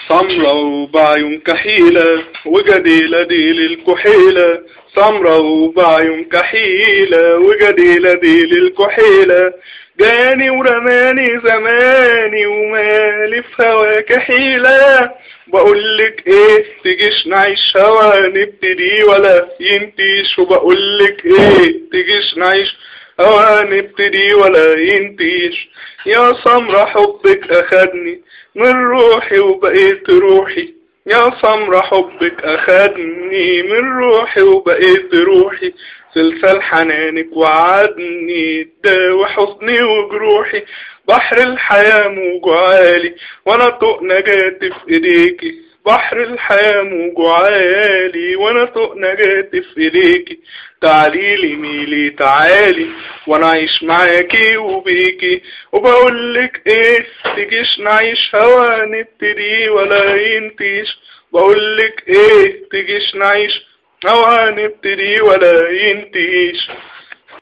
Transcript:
سمرة وبعيون كحيلة وجديلة ديل الكحيلة سمرة وبعيون كحيلة وجديلة ديل الكحيلة جاني ورماني زماني ومالي في هواك حيلة بقولك ايه تجيش نعيش هوا نبتدي ولا ينتيش وبقولك ايه تجيش نعيش هوا نبتدي ولا ينتيش يا سمرة حبك اخدني من روحي وبقيت روحي يا سمرة حبك أخدني من روحي وبقيت روحي سلسال حنانك وعدني داوي حزني وجروحي بحر الحياة موج عالي وانا طوق نجاتي في ايديكي بحر الحياة موج عالي وانا طوق نجاتي في ايديكي تعاليلي ميلي تعالي وانا عايش معاكي وبيكي وبقولك ايه تجيش نعيش هوا نبتدي ولا ينتيش بقولك ايه تجيش نعيش هوا نبتدي ولا ينتيش